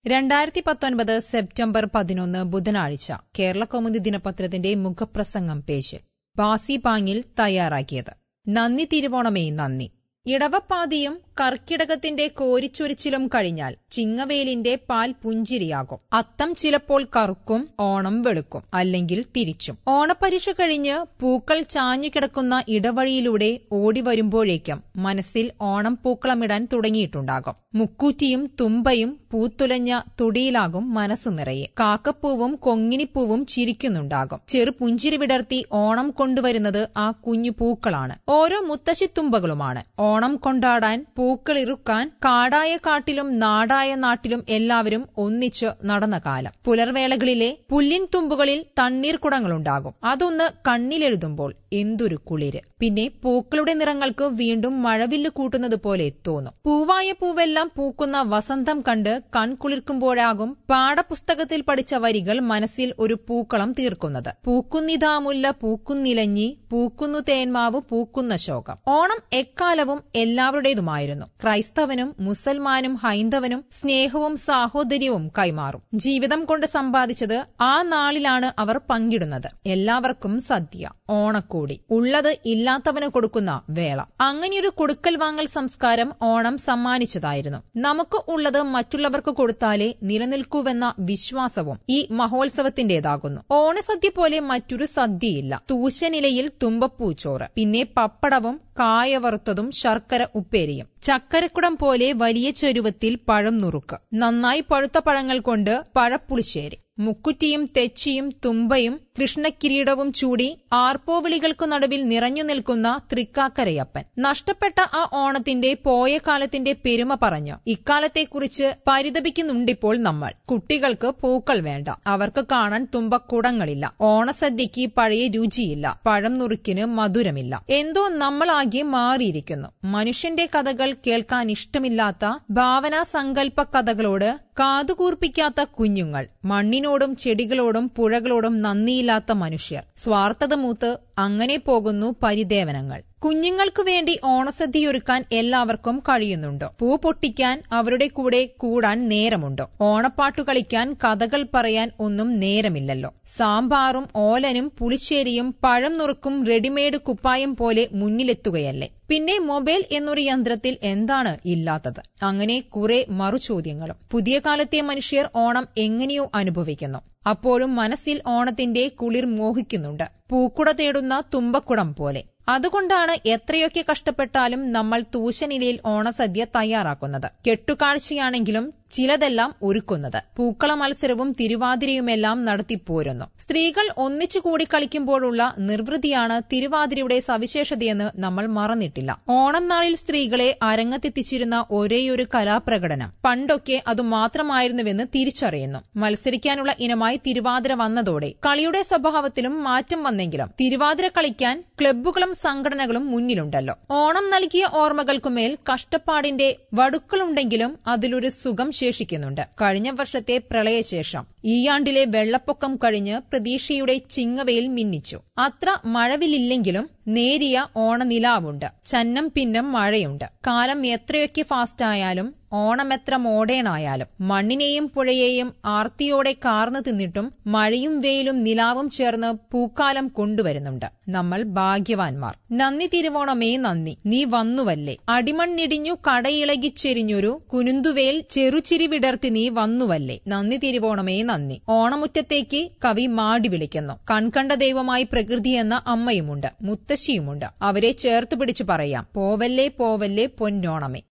രണ്ടായിരത്തി പത്തൊൻപത് സെപ്റ്റംബർ പതിനൊന്ന് ബുധനാഴ്ച കേരള കൗമുദി ദിനപത്രത്തിന്റെ മുഖപ്രസംഗം പേജിൽ ബാസി പാങ്ങിൽ തയ്യാറാക്കിയത് നന്ദി തിരുവോണമേ നന്ദി ഇടവപ്പാതിയും കർക്കിടകത്തിന്റെ കോരിച്ചൊരിച്ചിലും കഴിഞ്ഞാൽ ചിങ്ങവേലിന്റെ പാൽ പുഞ്ചിരിയാകും അത്തം ചിലപ്പോൾ കറുക്കും ഓണം വെളുക്കും അല്ലെങ്കിൽ തിരിച്ചും ഓണപ്പരീക്ഷ കഴിഞ്ഞ് പൂക്കൾ ചാഞ്ഞു കിടക്കുന്ന ഇടവഴിയിലൂടെ ഓടി വരുമ്പോഴേക്കും മനസ്സിൽ ഓണം പൂക്കളമിടാൻ തുടങ്ങിയിട്ടുണ്ടാകും മുക്കൂറ്റിയും തുമ്പയും പൂത്തുലഞ്ഞ തുടിയിലാകും മനസ്സു നിറയെ കാക്കപ്പൂവും കൊങ്ങിണിപ്പൂവും ചിരിക്കുന്നുണ്ടാകും ചെറു പുഞ്ചിരി വിടർത്തി ഓണം കൊണ്ടുവരുന്നത് ആ കുഞ്ഞു പൂക്കളാണ് ഓരോ മുത്തശ്ശിത്തുമ്പകളുമാണ് ഓണം കൊണ്ടാടാൻ പൂക്കളിറുക്കാൻ കാടായ കാട്ടിലും നാടായ നാട്ടിലും എല്ലാവരും ഒന്നിച്ച് നടന്ന കാലം പുലർവേളകളിലെ പുല്ലിൻ തുമ്പുകളിൽ തണ്ണീർ കുടങ്ങളുണ്ടാകും അതൊന്ന് കണ്ണിലെഴുതുമ്പോൾ എന്തൊരു കുളിര് പിന്നെ പൂക്കളുടെ നിറങ്ങൾക്ക് വീണ്ടും മഴവില്ല് കൂട്ടുന്നത് പോലെ തോന്നും പൂവായ പൂവെല്ലാം പൂക്കുന്ന വസന്തം കണ്ട് കൺകുളിർക്കുമ്പോഴാകും പാഠപുസ്തകത്തിൽ പഠിച്ച വരികൾ മനസ്സിൽ ഒരു പൂക്കളം തീർക്കുന്നത് പൂക്കുന്നിതാമുല്ല പൂക്കുന്നിലഞ്ഞി പൂക്കുന്നു തേന്മാവ് പൂക്കുന്ന ശോകം ഓണം എക്കാലവും എല്ലാവരുടേതുമായിരുന്നു ക്രൈസ്തവനും മുസൽമാനും ഹൈന്ദവനും സ്നേഹവും സാഹോദര്യവും കൈമാറും ജീവിതം കൊണ്ട് സമ്പാദിച്ചത് ആ നാളിലാണ് അവർ പങ്കിടുന്നത് എല്ലാവർക്കും സദ്യ ഓണക്കോടി ഉള്ളത് ഇല്ലാത്തവന് കൊടുക്കുന്ന വേള അങ്ങനെയൊരു കൊടുക്കൽ വാങ്ങൽ സംസ്കാരം ഓണം സമ്മാനിച്ചതായിരുന്നു നമുക്ക് ഉള്ളത് മറ്റുള്ളവർക്ക് കൊടുത്താലേ നിലനിൽക്കൂവെന്ന വിശ്വാസവും ഈ മഹോത്സവത്തിന്റേതാകുന്നു ഓണസദ്യ പോലെ മറ്റൊരു സദ്യയില്ല തൂശനിലയിൽ തുമ്പപ്പൂച്ചോറ് പിന്നെ പപ്പടവും കായ വറുത്തതും ശർക്കര ഉപ്പേരിയും ചക്കരക്കുടം പോലെ വലിയ ചെരുവത്തിൽ പഴം നുറുക്ക് നന്നായി പഴുത്ത പഴങ്ങൾ കൊണ്ട് പഴപ്പുളിശ്ശേരി മുക്കുറ്റിയും തെച്ചിയും തുമ്പയും കൃഷ്ണക്കിരീടവും ചൂടി ആർപ്പോവിളികൾക്കു നടുവിൽ നിറഞ്ഞു നിൽക്കുന്ന തൃക്കാക്കരയപ്പൻ നഷ്ടപ്പെട്ട ആ ഓണത്തിന്റെ പോയ കാലത്തിന്റെ പെരുമ പറഞ്ഞ് ഇക്കാലത്തെക്കുറിച്ച് പരിതപിക്കുന്നുണ്ടിപ്പോൾ നമ്മൾ കുട്ടികൾക്ക് പൂക്കൾ വേണ്ട അവർക്ക് കാണാൻ തുമ്പക്കുടങ്ങളില്ല ഓണസദ്യക്ക് പഴയ രുചിയില്ല പഴം നുറുക്കിന് മധുരമില്ല എന്തോ നമ്മളാകെ മാറിയിരിക്കുന്നു മനുഷ്യന്റെ കഥകൾ കേൾക്കാൻ ഇഷ്ടമില്ലാത്ത ഭാവനാ സങ്കല്പ കഥകളോട് കാതുകൂർപ്പിക്കാത്ത കുഞ്ഞുങ്ങൾ മണ്ണിനോടും ചെടികളോടും പുഴകളോടും നന്ദിയില്ലാത്ത മനുഷ്യർ സ്വാർത്ഥത മൂത്ത് അങ്ങനെ പോകുന്നു പരിദേവനങ്ങൾ കുഞ്ഞുങ്ങൾക്കു വേണ്ടി ഓണസദ്യയൊരുക്കാൻ എല്ലാവർക്കും കഴിയുന്നുണ്ടോ പൂ പൊട്ടിക്കാൻ അവരുടെ കൂടെ കൂടാൻ നേരമുണ്ടോ ഓണപ്പാട്ടു കളിക്കാൻ കഥകൾ പറയാൻ ഒന്നും നേരമില്ലല്ലോ സാമ്പാറും ഓലനും പുളിശ്ശേരിയും പഴം നുറുക്കും റെഡിമെയ്ഡ് കുപ്പായം പോലെ മുന്നിലെത്തുകയല്ലേ പിന്നെ മൊബൈൽ എന്നൊരു യന്ത്രത്തിൽ എന്താണ് ഇല്ലാത്തത് അങ്ങനെ കുറെ മറുചോദ്യങ്ങളും പുതിയ കാലത്തെ മനുഷ്യർ ഓണം എങ്ങനെയോ അനുഭവിക്കുന്നു അപ്പോഴും മനസ്സിൽ ഓണത്തിന്റെ കുളിർ മോഹിക്കുന്നുണ്ട് പൂക്കുട തേടുന്ന തുമ്പക്കുടം പോലെ അതുകൊണ്ടാണ് എത്രയൊക്കെ കഷ്ടപ്പെട്ടാലും നമ്മൾ തൂശനിലയിൽ ഓണസദ്യ തയ്യാറാക്കുന്നത് കെട്ടുകാഴ്ചയാണെങ്കിലും ചിലതെല്ലാം ഒരുക്കുന്നത് പൂക്കള മത്സരവും തിരുവാതിരയുമെല്ലാം നടത്തിപ്പോരുന്നു സ്ത്രീകൾ ഒന്നിച്ചു കൂടി കളിക്കുമ്പോഴുള്ള നിർവൃതിയാണ് തിരുവാതിരയുടെ സവിശേഷതയെന്ന് നമ്മൾ മറന്നിട്ടില്ല ഓണം നാളിൽ സ്ത്രീകളെ അരങ്ങത്തെത്തിച്ചിരുന്ന ഒരേയൊരു കലാപ്രകടനം പണ്ടൊക്കെ അത് മാത്രമായിരുന്നുവെന്ന് തിരിച്ചറിയുന്നു മത്സരിക്കാനുള്ള ഇനമായി തിരുവാതിര വന്നതോടെ കളിയുടെ സ്വഭാവത്തിലും മാറ്റം വന്നെങ്കിലും തിരുവാതിര കളിക്കാൻ ക്ലബ്ബുകളും സംഘടനകളും മുന്നിലുണ്ടല്ലോ ഓണം നൽകിയ ഓർമ്മകൾക്കുമേൽ കഷ്ടപ്പാടിന്റെ വടുക്കളുണ്ടെങ്കിലും അതിലൊരു സുഖം ശേഷിക്കുന്നുണ്ട് കഴിഞ്ഞ വർഷത്തെ പ്രളയശേഷം ഈയാണ്ടിലെ വെള്ളപ്പൊക്കം കഴിഞ്ഞ് പ്രതീക്ഷയുടെ ചിങ്ങവയിൽ മിന്നിച്ചു അത്ര മഴവിലില്ലെങ്കിലും നേരിയ ഓണനിലാവുണ്ട് ചന്നം പിന്നം മഴയുണ്ട് കാലം എത്രയൊക്കെ ഫാസ്റ്റായാലും ഓണമെത്ര മോഡേണായാലും മണ്ണിനെയും പുഴയെയും ആർത്തിയോടെ കാർന്നു തിന്നിട്ടും മഴയും വെയിലും നിലാവും ചേർന്ന് പൂക്കാലം കൊണ്ടുവരുന്നുണ്ട് നമ്മൾ ഭാഗ്യവാൻമാർ നന്ദി തിരുവോണമേ നന്ദി നീ വന്നുവല്ലേ അടിമണ്ണിടിഞ്ഞു കടയിളകിച്ചെരിഞ്ഞൊരു കുനുന്തുവേൽ ചെറുചിരി വിടർത്തി നീ വന്നുവല്ലേ നന്ദി തിരുവോണമേ നന്ദി ഓണമുറ്റത്തേക്ക് കവി മാടി വിളിക്കുന്നു കൺകണ്ട ദൈവമായി പ്രകൃതി എന്ന അമ്മയുമുണ്ട് മുത്തശ്ശിയുമുണ്ട് അവരെ ചേർത്ത് പിടിച്ചു പറയാം പോവല്ലേ പോവല്ലേ പൊന്നോണമേ